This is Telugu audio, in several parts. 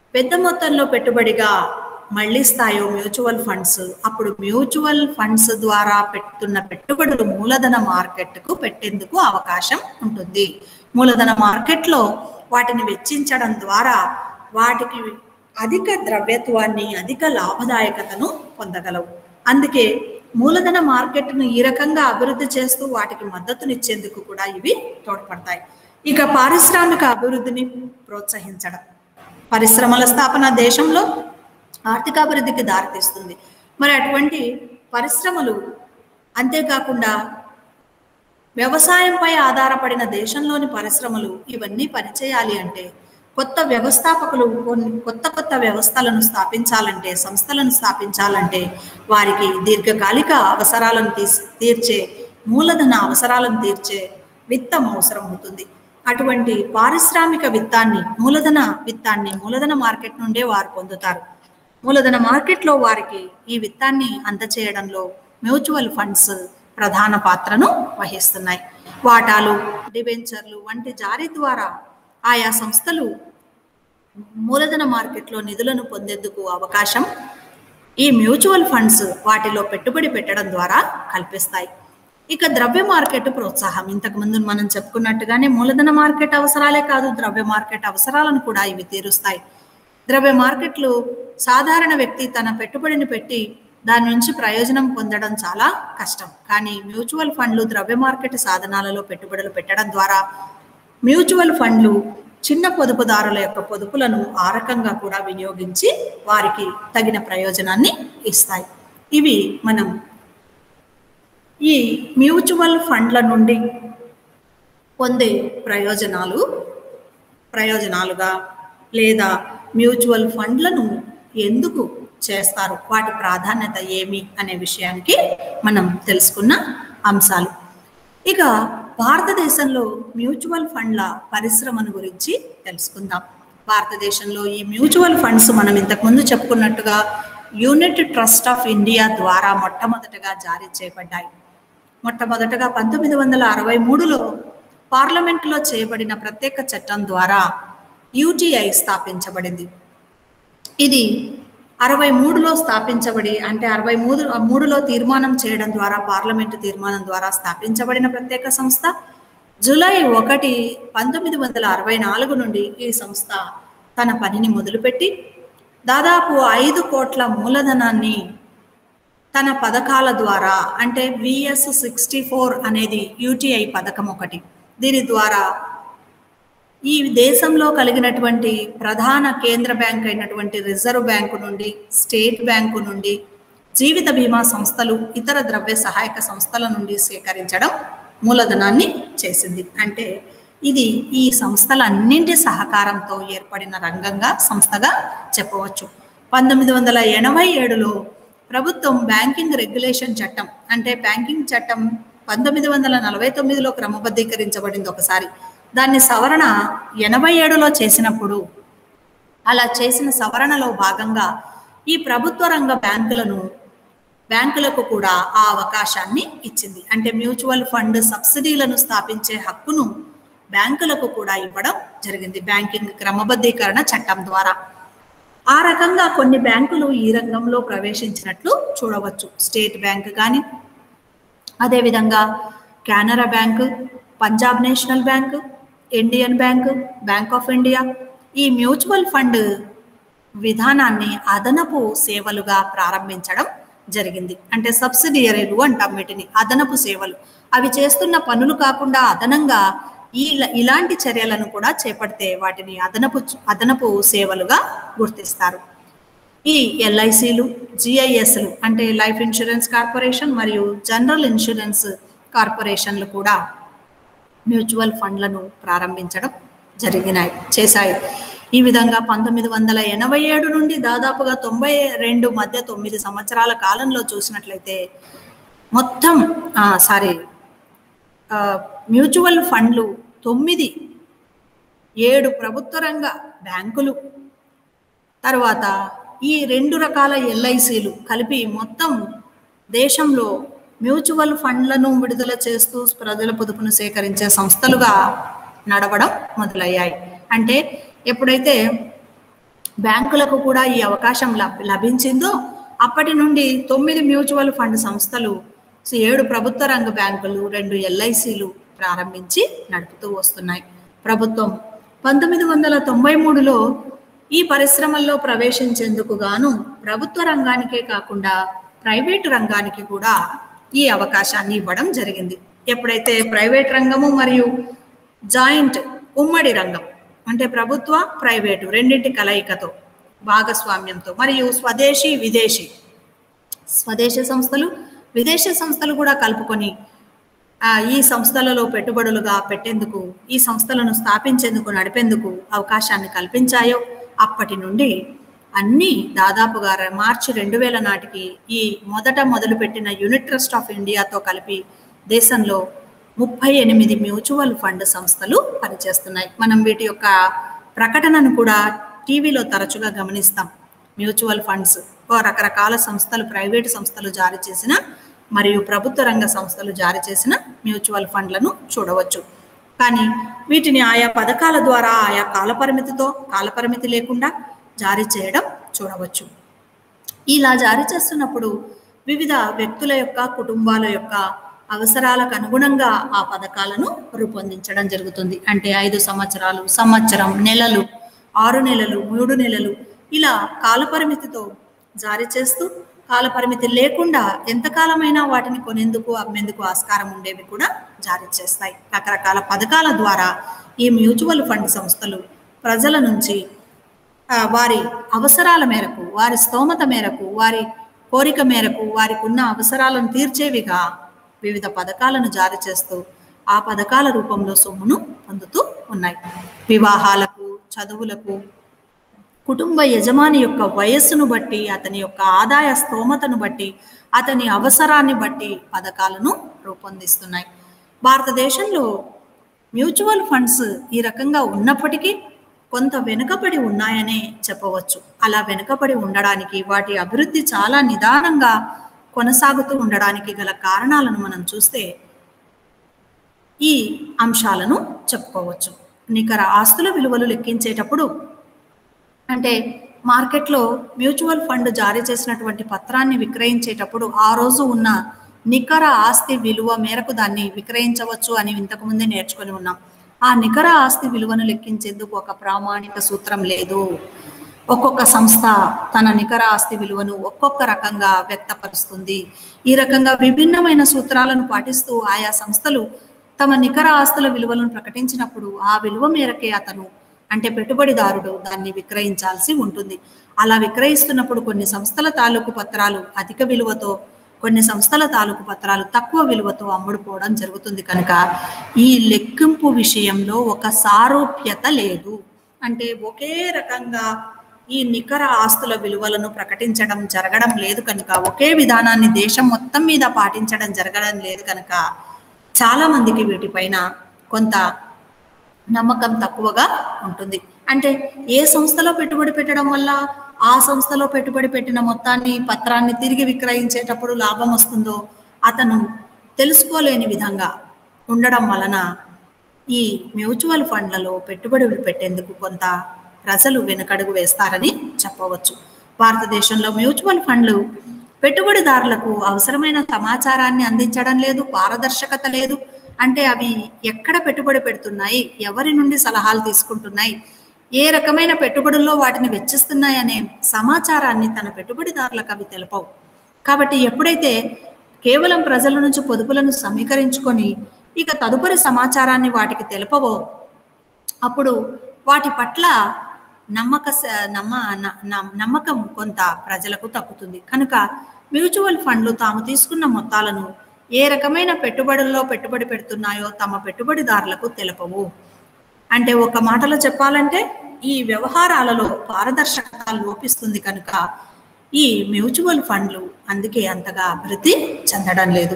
పెద్ద మొత్తంలో పెట్టుబడిగా మళ్ళిస్తాయో మ్యూచువల్ ఫండ్స్ అప్పుడు మ్యూచువల్ ఫండ్స్ ద్వారా పెడుతున్న పెట్టుబడులు మూలధన మార్కెట్కు పెట్టేందుకు అవకాశం ఉంటుంది మూలధన మార్కెట్లో వాటిని వెచ్చించడం ద్వారా వాటికి అధిక ద్రవ్యత్వాన్ని అధిక లాభదాయకతను పొందగలవు అందుకే మూలధన మార్కెట్ను ఈ రకంగా అభివృద్ధి చేస్తూ వాటికి మద్దతునిచ్చేందుకు కూడా ఇవి తోడ్పడతాయి ఇక పారిశ్రామిక అభివృద్ధిని ప్రోత్సహించడం పరిశ్రమల స్థాపన దేశంలో ఆర్థికాభివృద్ధికి దారితీస్తుంది మరి అటువంటి పరిశ్రమలు అంతేకాకుండా వ్యవసాయంపై ఆధారపడిన దేశంలోని పరిశ్రమలు ఇవన్నీ పనిచేయాలి అంటే కొత్త వ్యవస్థాపకులు కొన్ని కొత్త కొత్త వ్యవస్థలను స్థాపించాలంటే సంస్థలను స్థాపించాలంటే వారికి దీర్ఘకాలిక అవసరాలను తీస్ తీర్చే మూలధన అవసరాలను తీర్చే విత్తం అవసరం అవుతుంది అటువంటి పారిశ్రామిక విత్తాన్ని మూలధన విత్తాన్ని మూలధన మార్కెట్ నుండే వారు పొందుతారు మూలధన మార్కెట్లో వారికి ఈ విత్తాన్ని అందచేయడంలో మ్యూచువల్ ఫండ్స్ ప్రధాన పాత్రను వహిస్తున్నాయి వాటాలు డిబెంచర్లు వంటి జారీ ద్వారా ఆయా సంస్థలు మూలధన మార్కెట్లో నిధులను పొందేందుకు అవకాశం ఈ మ్యూచువల్ ఫండ్స్ వాటిలో పెట్టుబడి పెట్టడం ద్వారా కల్పిస్తాయి ఇక ద్రవ్య మార్కెట్ ప్రోత్సాహం ఇంతకు ముందు మనం చెప్పుకున్నట్టుగానే మూలధన మార్కెట్ అవసరాలే కాదు ద్రవ్య మార్కెట్ అవసరాలను కూడా ఇవి తీరుస్తాయి ద్రవ్య మార్కెట్లు సాధారణ వ్యక్తి తన పెట్టుబడిని పెట్టి దాని నుంచి ప్రయోజనం పొందడం చాలా కష్టం కానీ మ్యూచువల్ ఫండ్లు ద్రవ్య మార్కెట్ సాధనాలలో పెట్టుబడులు పెట్టడం ద్వారా మ్యూచువల్ ఫండ్లు చిన్న పొదుపుదారుల యొక్క పొదుపులను ఆ రకంగా కూడా వినియోగించి వారికి తగిన ప్రయోజనాన్ని ఇస్తాయి ఇవి మనం ఈ మ్యూచువల్ ఫండ్ల నుండి పొందే ప్రయోజనాలు ప్రయోజనాలుగా లేదా మ్యూచువల్ ఫండ్లను ఎందుకు చేస్తారు వాటి ప్రాధాన్యత ఏమి అనే విషయానికి మనం తెలుసుకున్న అంశాలు ఇక భారతదేశంలో మ్యూచువల్ ఫండ్ల పరిశ్రమను గురించి తెలుసుకుందాం భారతదేశంలో ఈ మ్యూచువల్ ఫండ్స్ మనం ఇంతకుముందు చెప్పుకున్నట్టుగా యూనిట్ ట్రస్ట్ ఆఫ్ ఇండియా ద్వారా మొట్టమొదటగా జారీ చేయబడ్డాయి మొట్టమొదటగా పంతొమ్మిది వందల అరవై మూడులో పార్లమెంట్లో చేయబడిన ప్రత్యేక చట్టం ద్వారా యూటీఐ స్థాపించబడింది ఇది అరవై మూడులో స్థాపించబడి అంటే అరవై మూడు మూడులో తీర్మానం చేయడం ద్వారా పార్లమెంటు తీర్మానం ద్వారా స్థాపించబడిన ప్రత్యేక సంస్థ జూలై ఒకటి పంతొమ్మిది వందల అరవై నాలుగు నుండి ఈ సంస్థ తన పనిని మొదలుపెట్టి దాదాపు ఐదు కోట్ల మూలధనాన్ని తన పథకాల ద్వారా అంటే విఎస్ సిక్స్టీ ఫోర్ అనేది యూటీఐ పథకం ఒకటి దీని ద్వారా ఈ దేశంలో కలిగినటువంటి ప్రధాన కేంద్ర బ్యాంక్ అయినటువంటి రిజర్వ్ బ్యాంకు నుండి స్టేట్ బ్యాంకు నుండి జీవిత బీమా సంస్థలు ఇతర ద్రవ్య సహాయక సంస్థల నుండి సేకరించడం మూలధనాన్ని చేసింది అంటే ఇది ఈ సంస్థలన్నింటి సహకారంతో ఏర్పడిన రంగంగా సంస్థగా చెప్పవచ్చు పంతొమ్మిది వందల ఎనభై ఏడులో ప్రభుత్వం బ్యాంకింగ్ రెగ్యులేషన్ చట్టం అంటే బ్యాంకింగ్ చట్టం పంతొమ్మిది వందల నలభై తొమ్మిదిలో క్రమబద్ధీకరించబడింది ఒకసారి దాన్ని సవరణ ఎనభై ఏడులో చేసినప్పుడు అలా చేసిన సవరణలో భాగంగా ఈ ప్రభుత్వ రంగ బ్యాంకులను బ్యాంకులకు కూడా ఆ అవకాశాన్ని ఇచ్చింది అంటే మ్యూచువల్ ఫండ్ సబ్సిడీలను స్థాపించే హక్కును బ్యాంకులకు కూడా ఇవ్వడం జరిగింది బ్యాంకింగ్ క్రమబద్ధీకరణ చట్టం ద్వారా ఆ రకంగా కొన్ని బ్యాంకులు ఈ రంగంలో ప్రవేశించినట్లు చూడవచ్చు స్టేట్ బ్యాంక్ కానీ అదేవిధంగా Canara Bank Punjab National Bank Indian Bank Bank of India ఈ మ్యూచువల్ ఫండ్ విధానాన్ని అదనపు సేవలుగా ప్రారంభించడం జరిగింది అంటే సబ్సిడియరీలు అంటాం వీటిని అదనపు సేవలు అవి చేస్తున్న పనులు కాకుండా అదనంగా ఈ ఇలాంటి చర్యలను కూడా చేపడితే వాటిని అదనపు అదనపు సేవలుగా గుర్తిస్తారు ఈ ఎల్ఐసిలు జిఐఎస్లు అంటే లైఫ్ ఇన్సూరెన్స్ కార్పొరేషన్ మరియు జనరల్ ఇన్సూరెన్స్ కార్పొరేషన్లు కూడా మ్యూచువల్ ఫండ్లను ప్రారంభించడం జరిగినాయి చేశాయి ఈ విధంగా పంతొమ్మిది వందల ఎనభై ఏడు నుండి దాదాపుగా తొంభై రెండు మధ్య తొమ్మిది సంవత్సరాల కాలంలో చూసినట్లయితే మొత్తం సారీ మ్యూచువల్ ఫండ్లు తొమ్మిది ఏడు ప్రభుత్వ రంగ బ్యాంకులు తర్వాత ఈ రెండు రకాల ఎల్ఐసిలు కలిపి మొత్తం దేశంలో మ్యూచువల్ ఫండ్లను విడుదల చేస్తూ ప్రజల పొదుపును సేకరించే సంస్థలుగా నడవడం మొదలయ్యాయి అంటే ఎప్పుడైతే బ్యాంకులకు కూడా ఈ అవకాశం లబ్- లభించిందో అప్పటి నుండి తొమ్మిది మ్యూచువల్ ఫండ్ సంస్థలు సో ఏడు ప్రభుత్వ రంగ బ్యాంకులు రెండు ఎల్ఐసిలు ప్రారంభించి నడుపుతూ వస్తున్నాయి ప్రభుత్వం పంతొమ్మిది వందల తొంభై మూడులో ఈ పరిశ్రమల్లో ప్రవేశించేందుకు గాను ప్రభుత్వ రంగానికే కాకుండా ప్రైవేటు రంగానికి కూడా ఈ అవకాశాన్ని ఇవ్వడం జరిగింది ఎప్పుడైతే ప్రైవేట్ రంగము మరియు జాయింట్ ఉమ్మడి రంగం అంటే ప్రభుత్వ ప్రైవేటు రెండింటి కలయికతో భాగస్వామ్యంతో మరియు స్వదేశీ విదేశీ స్వదేశీ సంస్థలు విదేశీ సంస్థలు కూడా కలుపుకొని ఆ, ఈ సంస్థలలో పెట్టుబడులుగా పెట్టేందుకు ఈ సంస్థలను స్థాపించేందుకు నడిపేందుకు అవకాశాన్ని కల్పించాయో అప్పటి నుండి అన్ని దాదాపుగా ర- మార్చి రెండు వేల నాటికి ఈ మొదట మొదలుపెట్టిన యూనిట్ ట్రస్ట్ ఆఫ్ ఇండియాతో కలిపి దేశంలో ముప్పై ఎనిమిది మ్యూచువల్ ఫండ్ సంస్థలు పనిచేస్తున్నాయి మనం వీటి యొక్క ప్రకటనను కూడా టీవీలో తరచుగా గమనిస్తాం మ్యూచువల్ ఫండ్స్ ఓ రకరకాల సంస్థలు ప్రైవేటు సంస్థలు జారీ చేసిన మరియు ప్రభుత్వ రంగ సంస్థలు జారీ చేసిన మ్యూచువల్ ఫండ్లను చూడవచ్చు కానీ వీటిని ఆయా పథకాల ద్వారా ఆయా కాలపరిమితితో కాలపరిమితి లేకుండా జారీ చేయడం చూడవచ్చు ఇలా జారీ చేస్తున్నప్పుడు వివిధ వ్యక్తుల యొక్క కుటుంబాల యొక్క అవసరాలకు అనుగుణంగా ఆ పథకాలను రూపొందించడం జరుగుతుంది అంటే ఐదు సంవత్సరాలు సంవత్సరం నెలలు ఆరు నెలలు మూడు నెలలు ఇలా కాలపరిమితితో జారీ చేస్తూ కాలపరిమితి లేకుండా ఎంతకాలమైనా వాటిని కొనేందుకు అమ్మేందుకు ఆస్కారం ఉండేవి కూడా జారీ చేస్తాయి రకరకాల పథకాల ద్వారా ఈ మ్యూచువల్ ఫండ్ సంస్థలు ప్రజల నుంచి ఆ, వారి అవసరాల మేరకు వారి స్తోమత మేరకు వారి కోరిక మేరకు వారికి ఉన్న అవసరాలను తీర్చేవిగా వివిధ పథకాలను జారీ చేస్తూ ఆ పథకాల రూపంలో సొమ్మును పొందుతూ ఉన్నాయి వివాహాలకు చదువులకు కుటుంబ యజమాని యొక్క వయస్సును బట్టి అతని యొక్క ఆదాయ స్తోమతను బట్టి అతని అవసరాన్ని బట్టి పథకాలను రూపొందిస్తున్నాయి భారతదేశంలో మ్యూచువల్ ఫండ్స్ ఈ రకంగా ఉన్నప్పటికీ కొంత వెనుకబడి ఉన్నాయనే చెప్పవచ్చు అలా వెనుకబడి ఉండడానికి వాటి అభివృద్ధి చాలా నిదానంగా కొనసాగుతూ ఉండడానికి గల కారణాలను మనం చూస్తే ఈ అంశాలను చెప్పుకోవచ్చు నికర ఆస్తుల విలువలు లెక్కించేటప్పుడు అంటే మార్కెట్లో మ్యూచువల్ ఫండ్ జారీ చేసినటువంటి పత్రాన్ని విక్రయించేటప్పుడు ఆ రోజు ఉన్న నికర ఆస్తి విలువ మేరకు దాన్ని విక్రయించవచ్చు అని ఇంతకు ముందే నేర్చుకొని ఉన్నాం ఆ నికర ఆస్తి విలువను లెక్కించేందుకు ఒక ప్రామాణిక సూత్రం లేదు ఒక్కొక్క సంస్థ తన నికర ఆస్తి విలువను ఒక్కొక్క రకంగా వ్యక్తపరుస్తుంది ఈ రకంగా విభిన్నమైన సూత్రాలను పాటిస్తూ ఆయా సంస్థలు తమ నికర ఆస్తుల విలువలను ప్రకటించినప్పుడు ఆ విలువ మేరకే అతను అంటే పెట్టుబడిదారుడు దాన్ని విక్రయించాల్సి ఉంటుంది అలా విక్రయిస్తున్నప్పుడు కొన్ని సంస్థల తాలూకు పత్రాలు అధిక విలువతో కొన్ని సంస్థల తాలూకు పత్రాలు తక్కువ విలువతో అమ్ముడుపోవడం జరుగుతుంది కనుక ఈ లెక్కింపు విషయంలో ఒక సారూప్యత లేదు అంటే ఒకే రకంగా ఈ నికర ఆస్తుల విలువలను ప్రకటించడం జరగడం లేదు కనుక ఒకే విధానాన్ని దేశం మొత్తం మీద పాటించడం జరగడం లేదు కనుక చాలా మందికి వీటిపైన కొంత నమ్మకం తక్కువగా ఉంటుంది అంటే ఏ సంస్థలో పెట్టుబడి పెట్టడం వల్ల ఆ సంస్థలో పెట్టుబడి పెట్టిన మొత్తాన్ని పత్రాన్ని తిరిగి విక్రయించేటప్పుడు లాభం వస్తుందో అతను తెలుసుకోలేని విధంగా ఉండడం వలన ఈ మ్యూచువల్ ఫండ్లలో పెట్టుబడులు పెట్టేందుకు కొంత ప్రజలు వెనుకడుగు వేస్తారని చెప్పవచ్చు భారతదేశంలో మ్యూచువల్ ఫండ్లు పెట్టుబడిదారులకు అవసరమైన సమాచారాన్ని అందించడం లేదు పారదర్శకత లేదు అంటే అవి ఎక్కడ పెట్టుబడి పెడుతున్నాయి ఎవరి నుండి సలహాలు తీసుకుంటున్నాయి ఏ రకమైన పెట్టుబడుల్లో వాటిని వెచ్చిస్తున్నాయి అనే సమాచారాన్ని తన పెట్టుబడిదారులకు అవి తెలపవు కాబట్టి ఎప్పుడైతే కేవలం ప్రజల నుంచి పొదుపులను సమీకరించుకొని ఇక తదుపరి సమాచారాన్ని వాటికి తెలపవో అప్పుడు వాటి పట్ల నమ్మక స- నమ్మ న- న- నమ్మకం కొంత ప్రజలకు తగ్గుతుంది కనుక మ్యూచువల్ ఫండ్లు తాము తీసుకున్న మొత్తాలను ఏ రకమైన పెట్టుబడుల్లో పెట్టుబడి పెడుతున్నాయో తమ పెట్టుబడిదారులకు తెలపవు అంటే ఒక మాటలో చెప్పాలంటే ఈ వ్యవహారాలలో పారదర్శకత లోపిస్తుంది కనుక ఈ మ్యూచువల్ ఫండ్లు అందుకే అంతగా అభివృద్ధి చెందడం లేదు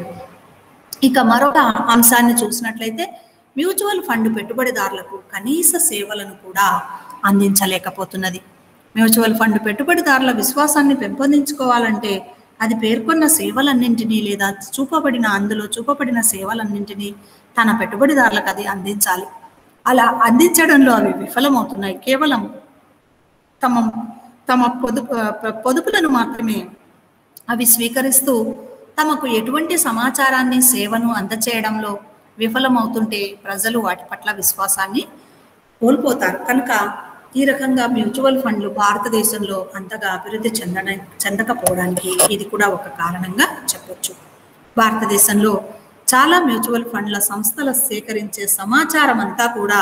ఇక మరొక అంశాన్ని చూసినట్లయితే మ్యూచువల్ ఫండ్ పెట్టుబడిదారులకు కనీస సేవలను కూడా అందించలేకపోతున్నది మ్యూచువల్ ఫండ్ పెట్టుబడిదారుల విశ్వాసాన్ని పెంపొందించుకోవాలంటే అది పేర్కొన్న సేవలన్నింటినీ లేదా చూపబడిన అందులో చూపబడిన సేవలన్నింటినీ తన పెట్టుబడిదారులకు అది అందించాలి అలా అందించడంలో అవి విఫలమవుతున్నాయి కేవలం తమ తమ పొదుపు పొదుపులను మాత్రమే అవి స్వీకరిస్తూ తమకు ఎటువంటి సమాచారాన్ని సేవను అందచేయడంలో విఫలమవుతుంటే ప్రజలు వాటి పట్ల విశ్వాసాన్ని కోల్పోతారు కనుక ఈ రకంగా మ్యూచువల్ ఫండ్లు భారతదేశంలో అంతగా అభివృద్ధి చెందన చెందకపోవడానికి ఇది కూడా ఒక కారణంగా చెప్పొచ్చు భారతదేశంలో చాలా మ్యూచువల్ ఫండ్ల సంస్థల సేకరించే సమాచారం అంతా కూడా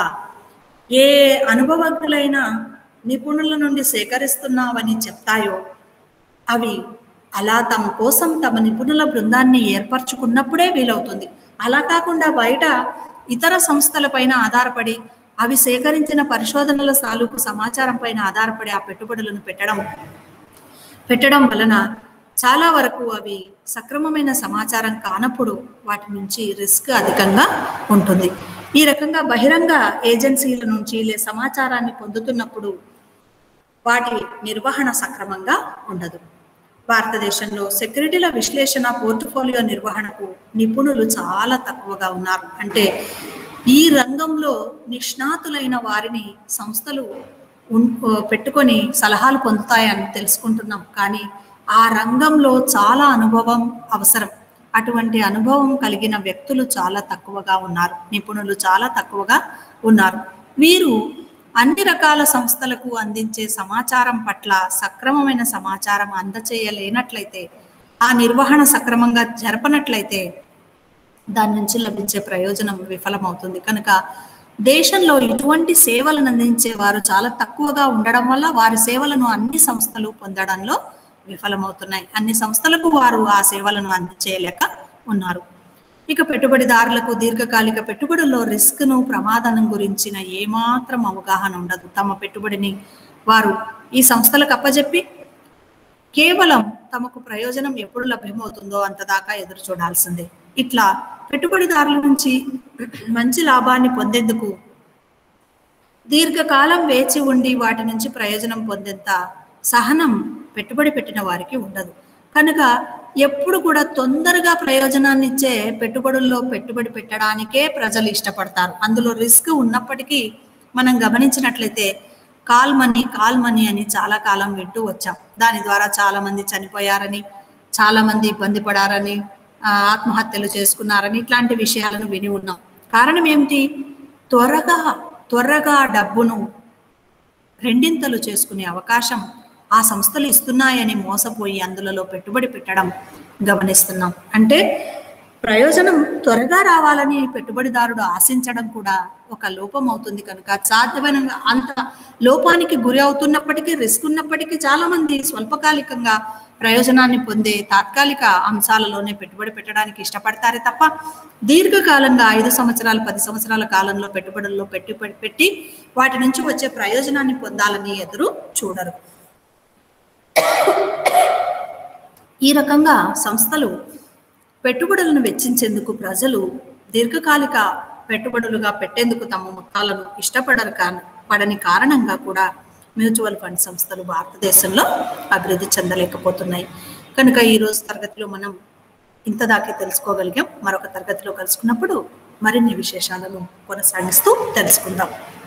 ఏ అనుభవజ్ఞులైన నిపుణుల నుండి సేకరిస్తున్నావని చెప్తాయో అవి అలా తమ కోసం తమ నిపుణుల బృందాన్ని ఏర్పరచుకున్నప్పుడే వీలవుతుంది అలా కాకుండా బయట ఇతర సంస్థల పైన ఆధారపడి అవి సేకరించిన పరిశోధనల సాలుకు సమాచారం పైన ఆధారపడి ఆ పెట్టుబడులను పెట్టడం పెట్టడం వలన చాలా వరకు అవి సక్రమమైన సమాచారం కానప్పుడు వాటి నుంచి రిస్క్ అధికంగా ఉంటుంది ఈ రకంగా బహిరంగ ఏజెన్సీల నుంచి లే సమాచారాన్ని పొందుతున్నప్పుడు వాటి నిర్వహణ సక్రమంగా ఉండదు భారతదేశంలో సెక్యూరిటీల విశ్లేషణ పోర్ట్ఫోలియో నిర్వహణకు నిపుణులు చాలా తక్కువగా ఉన్నారు అంటే ఈ రంగంలో నిష్ణాతులైన వారిని సంస్థలు ఉన్- పెట్టుకొని సలహాలు పొందుతాయని తెలుసుకుంటున్నాం కానీ ఆ రంగంలో చాలా అనుభవం అవసరం అటువంటి అనుభవం కలిగిన వ్యక్తులు చాలా తక్కువగా ఉన్నారు నిపుణులు చాలా తక్కువగా ఉన్నారు వీరు అన్ని రకాల సంస్థలకు అందించే సమాచారం పట్ల సక్రమమైన సమాచారం అందచేయలేనట్లయితే ఆ నిర్వహణ సక్రమంగా జరపనట్లయితే దాని నుంచి లభించే ప్రయోజనం విఫలమవుతుంది కనుక దేశంలో ఇటువంటి సేవలను అందించే వారు చాలా తక్కువగా ఉండడం వల్ల వారి సేవలను అన్ని సంస్థలు పొందడంలో విఫలమవుతున్నాయి అన్ని సంస్థలకు వారు ఆ సేవలను అందించేయలేక ఉన్నారు ఇక పెట్టుబడిదారులకు దీర్ఘకాలిక పెట్టుబడుల్లో రిస్క్ ను ప్రమాదం గురించిన ఏమాత్రం అవగాహన ఉండదు తమ పెట్టుబడిని వారు ఈ సంస్థలకు అప్పజెప్పి కేవలం తమకు ప్రయోజనం ఎప్పుడు లభ్యమవుతుందో అంతదాకా ఎదురు చూడాల్సిందే ఇట్లా పెట్టుబడిదారుల నుంచి మంచి లాభాన్ని పొందేందుకు దీర్ఘకాలం వేచి ఉండి వాటి నుంచి ప్రయోజనం పొందేంత సహనం పెట్టుబడి పెట్టిన వారికి ఉండదు కనుక ఎప్పుడు కూడా తొందరగా ప్రయోజనాన్ని ఇచ్చే పెట్టుబడుల్లో పెట్టుబడి పెట్టడానికే ప్రజలు ఇష్టపడతారు అందులో రిస్క్ ఉన్నప్పటికీ మనం గమనించినట్లయితే కాల్ మనీ కాల్ మనీ అని చాలా కాలం వింటూ వచ్చాం దాని ద్వారా చాలా మంది చనిపోయారని చాలా మంది ఇబ్బంది పడారని ఆ, ఆత్మహత్యలు చేసుకున్నారని ఇట్లాంటి విషయాలను విని ఉన్నాం కారణం ఏమిటి త్వరగా త్వరగా డబ్బును రెండింతలు చేసుకునే అవకాశం ఆ సంస్థలు ఇస్తున్నాయని మోసపోయి అందులలో పెట్టుబడి పెట్టడం గమనిస్తున్నాం అంటే ప్రయోజనం త్వరగా రావాలని పెట్టుబడిదారుడు ఆశించడం కూడా ఒక లోపం అవుతుంది కనుక సాధ్యమైన అంత లోపానికి గురి అవుతున్నప్పటికీ రిస్క్ ఉన్నప్పటికీ చాలా మంది స్వల్పకాలికంగా ప్రయోజనాన్ని పొందే తాత్కాలిక అంశాలలోనే పెట్టుబడి పెట్టడానికి ఇష్టపడతారే తప్ప దీర్ఘకాలంగా ఐదు సంవత్సరాలు పది సంవత్సరాల కాలంలో పెట్టుబడుల్లో పెట్టి పెట్టి వాటి నుంచి వచ్చే ప్రయోజనాన్ని పొందాలని ఎదురు చూడరు ఈ రకంగా సంస్థలు పెట్టుబడులను వెచ్చించేందుకు ప్రజలు దీర్ఘకాలిక పెట్టుబడులుగా పెట్టేందుకు తమ మొత్తాలను ఇష్టపడరు కా పడని కారణంగా కూడా మ్యూచువల్ ఫండ్ సంస్థలు భారతదేశంలో అభివృద్ధి చెందలేకపోతున్నాయి కనుక ఈ రోజు తరగతిలో మనం ఇంత దాకే తెలుసుకోగలిగాం మరొక తరగతిలో కలుసుకున్నప్పుడు మరిన్ని విశేషాలను కొనసాగిస్తూ తెలుసుకుందాం